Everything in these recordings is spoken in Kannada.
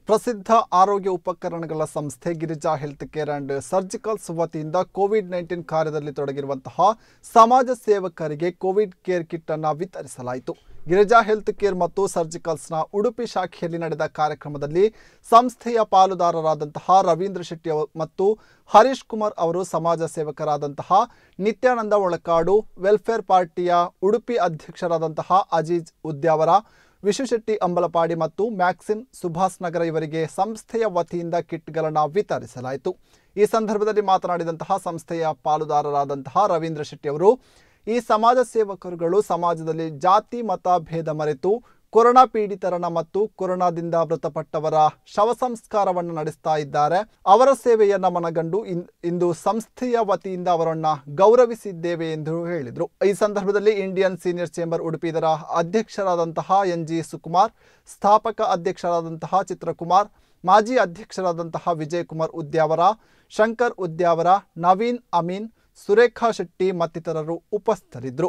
ಪ್ರಸಿದ್ಧ ಆರೋಗ್ಯ ಉಪಕರಣಗಳ ಸಂಸ್ಥೆ Girija health care and surgicals ವತಿಯಿಂದ ಕೋವಿಡ್ ನೈನ್ಟೀನ್ ಕಾರ್ಯದಲ್ಲಿ ತೊಡಗಿರುವಂತಹ ಸಮಾಜ ಸೇವಕರಿಗೆ ಕೋವಿಡ್ ಕೇರ್ ಕಿಟ್ ಅನ್ನು ವಿತರಿಸಲಾಯಿತು ಗಿರಿಜಾ ಹೆಲ್ತ್ ಕೇರ್ ಮತ್ತು ಸರ್ಜಿಕಲ್ಸ್ನ ಉಡುಪಿ ಶಾಖೆಯಲ್ಲಿ ನಡೆದ ಕಾರ್ಯಕ್ರಮದಲ್ಲಿ ಸಂಸ್ಥೆಯ ಪಾಲುದಾರರಾದಂತಹ ರವೀಂದ್ರ ಶೆಟ್ಟಿ ಅವ- ಮತ್ತು ಹರೀಶ್ ಕುಮಾರ್ ಅವರು ಸಮಾಜ ಸೇವಕರಾದಂತಹ ನಿತ್ಯಾನಂದ ಒಳಕಾಡು ವೆಲ್ಫೇರ್ ಪಾರ್ಟಿಯ ಉಡುಪಿ ಅಧ್ಯಕ್ಷರಾದಂತಹ ಅಜೀಜ್ ಉದ್ಯಾವರ ವಿಶ್ವಶೆಟ್ಟಿ ಅಂಬಲಪಾಡಿ ಮತ್ತು ಮ್ಯಾಕ್ಸಿನ್ ಸುಭಾಸ್ ನಗರ ಇವರಿಗೆ ಸಂಸ್ಥೆಯ ವತಿಯಿಂದ ಕಿಟ್ಗಳನ್ನು ವಿತರಿಸಲಾಯಿತು ಈ ಸಂದರ್ಭದಲ್ಲಿ ಮಾತನಾಡಿದಂತಹ ಸಂಸ್ಥೆಯ ಪಾಲುದಾರರಾದಂತಹ ರವೀಂದ್ರ ಶೆಟ್ಟಿ ಅವರು ಈ ಸಮಾಜ ಸೇವಕರುಗಳು ಸಮಾಜದಲ್ಲಿ ಜಾತಿ ಮತ ಭೇದ ಮರೆತು ಕೊರೋನಾ ಪೀಡಿತರನ್ನ ಮತ್ತು ಕೊರೋನಾದಿಂದ ಮೃತಪಟ್ಟವರ ಶವ ಸಂಸ್ಕಾರವನ್ನು ನಡೆಸ್ತಾ ಇದ್ದಾರೆ ಅವರ ಸೇವೆಯನ್ನ ಮನಗಂಡು ಇನ್- ಇಂದು ಸಂಸ್ಥೆಯ ವತಿಯಿಂದ ಅವರನ್ನ ಗೌರವಿಸಿದ್ದೇವೆ ಎಂದು ಹೇಳಿದರು ಈ ಸಂದರ್ಭದಲ್ಲಿ ಇಂಡಿಯನ್ ಸೀನಿಯರ್ ಚೇಂಬರ್ ಉಡುಪಿ ಇದರ ಅಧ್ಯಕ್ಷರಾದಂತಹ ಎನ್ ಜಿ ಸುಕುಮಾರ್ ಸ್ಥಾಪಕ ಅಧ್ಯಕ್ಷರಾದಂತಹ ಚಿತ್ರಕುಮಾರ್ ಮಾಜಿ ಅಧ್ಯಕ್ಷರಾದಂತಹ ವಿಜಯ್ ಕುಮಾರ್ ಉದ್ಯಾವರ ಶಂಕರ್ ಉದ್ಯಾವರ ನವೀನ್ ಅಮೀನ್ ಸುರೇಖಾ ಶೆಟ್ಟಿ ಮತ್ತಿತರರು ಉಪಸ್ಥಿತರಿದ್ದರು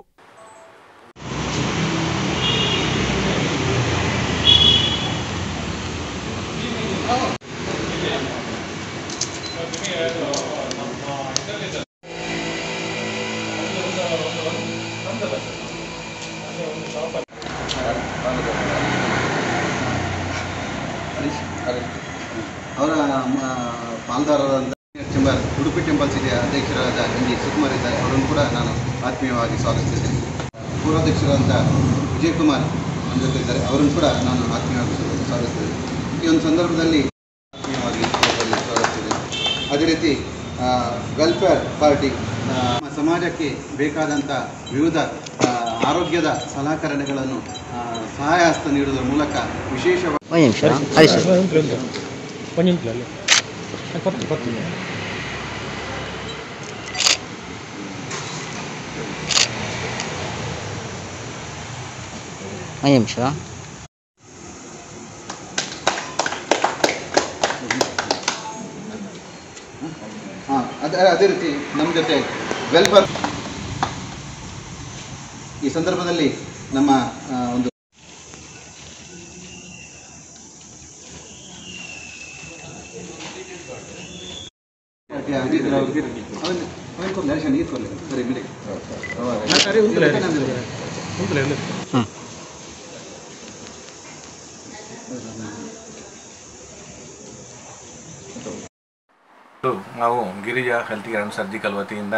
ಅವರ ಮ, ಪಾಲ್ದಾರರಾದ ಚೇಂಬರ್ ಉಡುಪಿ ಟೆಂಪಲ್ ಸಿಟಿಯ ಅಧ್ಯಕ್ಷರಾದ ಎನ್ ಜಿ ಸುಕುಮಾರ್ ಇದ್ದಾರೆ ಅವರನ್ನು ಕೂಡ ನಾನು ಆತ್ಮೀಯವಾಗಿ ಸ್ವಾಗತಿಸಿದ್ದೇನೆ ಪೂರ್ವಾಧ್ಯಕ್ಷರಾದಂಥ ವಿಜಯ್ ಕುಮಾರ್ ನಮ್ಮ ಜೊತೆ ಇದ್ದಾರೆ ಅವರನ್ನು ಕೂಡ ನಾನು ಆತ್ಮೀಯವಾಗಿ ಸ್ವಾಗತಿಸಿದ್ದೇನೆ ಈ ಒಂದು ಸಂದರ್ಭದಲ್ಲಿ ಆತ್ಮೀಯವಾಗಿ ಅವರಲ್ಲಿ ಸ್ವಾಗತಿಸಿದ್ದೇನೆ ಅದೇ ರೀತಿ ಆ, ವೆಲ್ಫೇರ್ ಪಾರ್ಟಿ ಆ, ನಮ್ಮ ಸಮಾಜಕ್ಕೆ ಬೇಕಾದಂಥ ವಿವಿಧ ಆ, ಆರೋಗ್ಯದ ಸಲಕರಣೆಗಳನ್ನು ಆ, ಸಹಾಯ ಹಸ್ತ ನೀಡುವುದರ ಮೂಲಕ ವಿಶೇಷವಾಗಿ ಒಂದು ನಿಮಿಷ ಹರೀಶ್ ಸರ್ ಉಂಟು ಉಂಟು ಒಂದು ನಿಮಿಷ ಅಲ್ಲಿ ಕೊಡ್ತೀನಿ ಕೊಡ್ತೀನಿ ಒಂದು ನಿಮಿಷ ಹಾಂ ಅದೇ ಅದೇ ರೀತಿ ನಮ್ಮ ಜೊತೆ ವೆಲ್ಫೇರ್ ಈ ಸಂದರ್ಭದಲ್ಲಿ ನಮ್ಮ ಆ, ಒಂದು ಅವನು- ಅವನು ಕೊಡ್ಲಿ, ಹರೀಶ, ನೀರು ಕೊಡ್ಲಿ. ಸರಿ ಬಿಡಿ ಸರಿ ಉಂಟಲ್ಲ ನಂದು. ಉಂಟಲ್ಲ ಎಲ್ಲ ಹ್ಞೂ ಇದು ನಾವು Girija health care and surgical ವತಿಯಿಂದ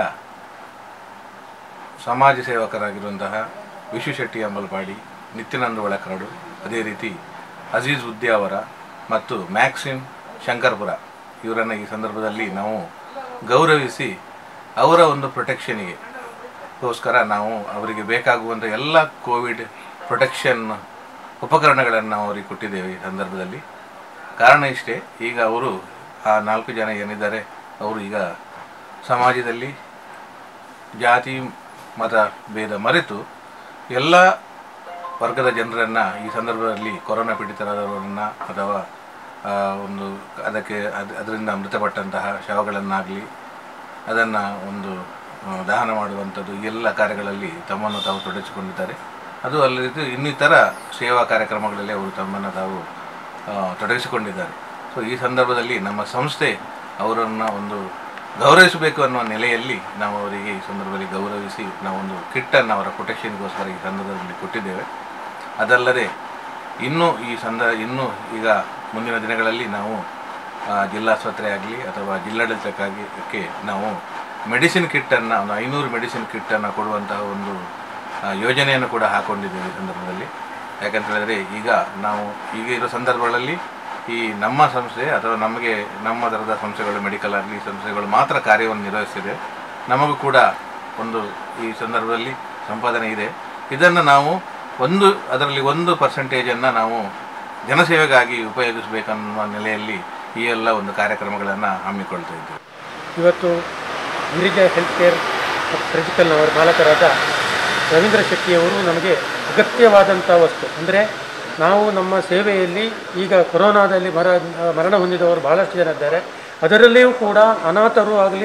ಸಮಾಜ ಸೇವಕರಾಗಿರುವಂತಹ ವಿಶ್ವಶೆಟ್ಟಿ ಅಂಬಲಪಾಡಿ ನಿತ್ಯಾನಂದ ಒಳಕರಡು ಅದೇ ರೀತಿ ಅಜೀಜ್ ಉದ್ಯಾವರ ಮತ್ತು ಮ್ಯಾಕ್ಸಿಮ್ ಶಂಕರ್ಪುರ ಇವರನ್ನು ಈ ಸಂದರ್ಭದಲ್ಲಿ ನಾವು ಗೌರವಿಸಿ ಅವರ ಒಂದು ಪ್ರೊಟೆಕ್ಷನಿಗೆ ಗೋಸ್ಕರ ನಾವು ಅವರಿಗೆ ಬೇಕಾಗುವಂಥ ಎಲ್ಲ ಕೋವಿಡ್ ಪ್ರೊಟೆಕ್ಷನ್ ಉಪಕರಣಗಳನ್ನು ನಾವು ಅವರಿಗೆ ಕೊಟ್ಟಿದ್ದೇವೆ ಈ ಸಂದರ್ಭದಲ್ಲಿ ಕಾರಣ ಇಷ್ಟೇ ಈಗ ಅವರು ಆ ನಾಲ್ಕು ಜನ ಏನಿದ್ದಾರೆ ಅವರು ಈಗ ಸಮಾಜದಲ್ಲಿ ಜಾತಿ ಮತ ಭೇದ ಮರೆತು ಎಲ್ಲ ವರ್ಗದ ಜನರನ್ನು ಈ ಸಂದರ್ಭದಲ್ಲಿ ಕೊರೋನಾ ಪೀಡಿತರಾದವರನ್ನು ಅಥವಾ ಆ, ಒಂದು ಅದಕ್ಕೆ ಅದು ಅದರಿಂದ ಮೃತಪಟ್ಟಂತಹ ಶವಗಳನ್ನಾಗಲಿ ಅದನ್ನು ಒಂದು ಆ, ದಹನ ಮಾಡುವಂಥದ್ದು ಈ ಎಲ್ಲ ಕಾರ್ಯಗಳಲ್ಲಿ ತಮ್ಮನ್ನು ತಾವು ತೊಡಗಿಸಿಕೊಂಡಿದ್ದಾರೆ ಅದು ಅಲ್ಲದೆ ಇನ್ನಿತರ ಸೇವಾ ಕಾರ್ಯಕ್ರಮಗಳಲ್ಲಿ ಅವರು ತಮ್ಮನ್ನು ತಾವು ಆ, ತೊಡಗಿಸಿಕೊಂಡಿದ್ದಾರೆ ಸೊ ಈ ಸಂದರ್ಭದಲ್ಲಿ ನಮ್ಮ ಸಂಸ್ಥೆ ಅವರನ್ನು ಒಂದು ಗೌರವಿಸಬೇಕು ಅನ್ನುವ ನೆಲೆಯಲ್ಲಿ ನಾವು ಅವರಿಗೆ ಈ ಸಂದರ್ಭದಲ್ಲಿ ಗೌರವಿಸಿ ನಾವೊಂದು ಕಿಟ್ಟನ್ನು ಅವರ ಪ್ರೊಟೆಕ್ಷನ್ಗೋಸ್ಕರ ಈ ಸಂದರ್ಭದಲ್ಲಿ ಕೊಟ್ಟಿದ್ದೇವೆ ಅದಲ್ಲದೆ ಇನ್ನೂ ಈ ಸಂದ ಇನ್ನೂ ಈಗ ಮುಂದಿನ ದಿನಗಳಲ್ಲಿ ನಾವು ಆ, ಜಿಲ್ಲಾಸ್ಪತ್ರೆ ಆಗಲಿ ಅಥವಾ ಜಿಲ್ಲಾಡಳಿತಕ್ಕಾಗಿ ಕ್ಕೆ ನಾವು ಮೆಡಿಸಿನ್ ಕಿಟ್ಟನ್ನು ಒಂದು ಐನೂರು ಮೆಡಿಸಿನ್ ಕಿಟ್ಟನ್ನು ಕೊಡುವಂತಹ ಒಂದು ಆ, ಯೋಜನೆಯನ್ನು ಕೂಡ ಹಾಕ್ಕೊಂಡಿದ್ದೇವೆ ಈ ಸಂದರ್ಭದಲ್ಲಿ ಯಾಕಂತ ಹೇಳಿದ್ರೆ ಈಗ ನಾವು ಈಗ ಇರೋ ಸಂದರ್ಭಗಳಲ್ಲಿ ಈ ನಮ್ಮ ಸಂಸ್ಥೆ ಅಥವಾ ನಮಗೆ ನಮ್ಮ ಥರದ ಸಂಸ್ಥೆಗಳು ಮೆಡಿಕಲ್ ಆಗಲಿ ಸಂಸ್ಥೆಗಳು ಮಾತ್ರ ಕಾರ್ಯವನ್ನು ನಿರ್ವಹಿಸ್ತಿದೆ ನಮಗೂ ಕೂಡ ಒಂದು ಈ ಸಂದರ್ಭದಲ್ಲಿ ಸಂಪಾದನೆ ಇದೆ ಇದನ್ನು ನಾವು ಒಂದು ಅದರಲ್ಲಿ ಒಂದು ಪರ್ಸೆಂಟೇಜನ್ನು ನಾವು ಜನಸೇವೆಗಾಗಿ ಉಪಯೋಗಿಸಬೇಕನ್ನುವ ನೆಲೆಯಲ್ಲಿ ಈ ಎಲ್ಲ ಒಂದು ಕಾರ್ಯಕ್ರಮಗಳನ್ನು ಹಮ್ಮಿಕೊಳ್ತಾ ಇದ್ದೇವೆ ಇವತ್ತು ಗಿರಿಜಾ ಹೆಲ್ತ್ ಕೇರ್ ಮತ್ತು ಸರ್ಜಿಕಲ್ನವರ ಮಾಲಕರಾದ ರವೀಂದ್ರ ಶೆಟ್ಟಿಯವರು ನಮಗೆ ಅಗತ್ಯವಾದಂಥ ವಸ್ತು ಅಂದರೆ ನಾವು ನಮ್ಮ ಸೇವೆಯಲ್ಲಿ ಈಗ ಕೊರೋನಾದಲ್ಲಿ ಮರ ಮರಣ ಹೊಂದಿದವರು ಬಹಳಷ್ಟು ಜನ ಇದ್ದಾರೆ ಅದರಲ್ಲಿಯೂ ಕೂಡ ಅನಾಥರು ಆಗಲಿ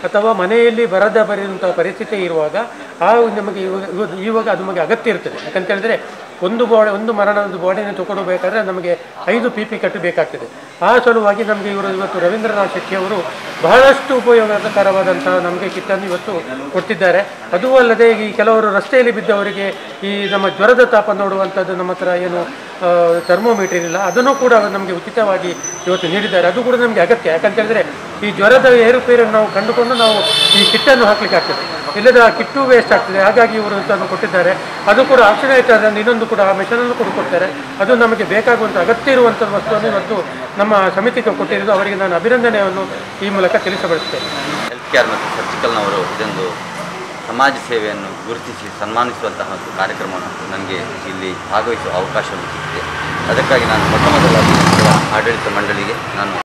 ಅಥವಾ ಮನೆಯಲ್ಲಿ ಬರದ ಬರೆಯುವಂಥ ಪರಿಸ್ಥಿತಿ ಇರುವಾಗ ಆ ನಮಗೆ ಇವಾಗ ಇವಾಗ- ಇವಾಗ ಅದು ನಮಗೆ ಅಗತ್ಯ ಇರ್ತದೆ ಯಾಕಂತ ಹೇಳಿದ್ರೆ ಒಂದು ಬಾಡಿ ಒಂದು ಮರಣದ ಬಾಡಿನ ತಗೊಳ್ಬೇಕಾದ್ರೆ ನಮಗೆ ಐದು ಪಿ ಪಿ ಕಟ್ಟು ಬೇಕಾಗ್ತದೆ ಆ ಸಲುವಾಗಿ ನಮಗೆ ಇವರು ಇವತ್ತು ರವೀಂದ್ರನಾಥ್ ಶೆಟ್ಟಿ ಅವರು ಬಹಳಷ್ಟು ಉಪಯೋಗಕರವಾದಂತಹ ನಮಗೆ ಕಿಟ್ಟನ್ನು ಇವತ್ತು ಕೊಡ್ತಿದ್ದಾರೆ ಅದೂ ಅಲ್ಲದೆ ಈ ಕೆಲವರು ರಸ್ತೆಯಲ್ಲಿ ಬಿದ್ದವರಿಗೆ ಈ ನಮ್ಮ ಜ್ವರದ ತಾಪ ನೋಡುವಂಥದ್ದು ನಮ್ಮ ಹತ್ರ ಏನು ಥರ್ಮೋಮೀಟರ್ ಇಲ್ಲ ಅದನ್ನು ಕೂಡ ಅವರು ನಮಗೆ ಉಚಿತವಾಗಿ ಇವತ್ತು ನೀಡಿದ್ದಾರೆ ಅದು ಕೂಡ ನಮಗೆ ಅಗತ್ಯ ಯಾಕಂತ ಹೇಳಿದ್ರೆ ಈ ಜ್ವರದ ಏರುಪೇರನ್ನು ನಾವು ಕಂಡುಕೊಂಡು ನಾವು ಈ ಕಿಟ್ಟನ್ನು ಹಾಕ್ಲಿಕ್ಕೆ ಆಗ್ತದೆ ಇಲ್ಲದ ಆ ಕಿಟ್ಟು ವೇಸ್ಟ್ ಆಗ್ತದೆ ಹಾಗಾಗಿ ಇವರು ಇದನ್ನು ಕೊಟ್ಟಿದ್ದಾರೆ ಅದು ಕೂಡ ಆಪ್ಷನ್ ಆಯ್ತದೆ ಇನ್ನೊಂದು ಕೂಡ ಆ ಮೆಷನನ್ನು ಕೂಡ ಕೊಡ್ತಾರೆ ಅದು ನಮಗೆ ಬೇಕಾಗುವಂಥ ಅಗತ್ಯ ಇರುವಂಥ ವಸ್ತುವನ್ನು ಇವತ್ತು ನಮ್ಮ ಸಮಿತಿಗೆ ಕೊಟ್ಟಿರೋದು ಅವರಿಗೆ ನಾನು ಅಭಿನಂದನೆಯನ್ನು ಈ ಮೂಲಕ ತಿಳಿಸಬಯಸ್ತೇನೆ ಹೆಲ್ತ್ ಕೇರ್ ಮತ್ತು ಸರ್ಜಿಕಲ್ನವರು ಇದೊಂದು ಸಮಾಜ ಸೇವೆಯನ್ನು ಗುರುತಿಸಿ ಸನ್ಮಾನಿಸುವಂತಹ ಒಂದು ಕಾರ್ಯಕ್ರಮವನ್ನು ನನಗೆ ಇಲ್ಲಿ ಭಾಗವಹಿಸುವ ಅವಕಾಶವನ್ನು ಸಿಕ್ಕಿದೆ ಅದಕ್ಕಾಗಿ ನಾನು ಮೊಟ್ಟ ಮೊದಲ ಆಡಳಿತ ಮಂಡಳಿಗೆ ನಾನು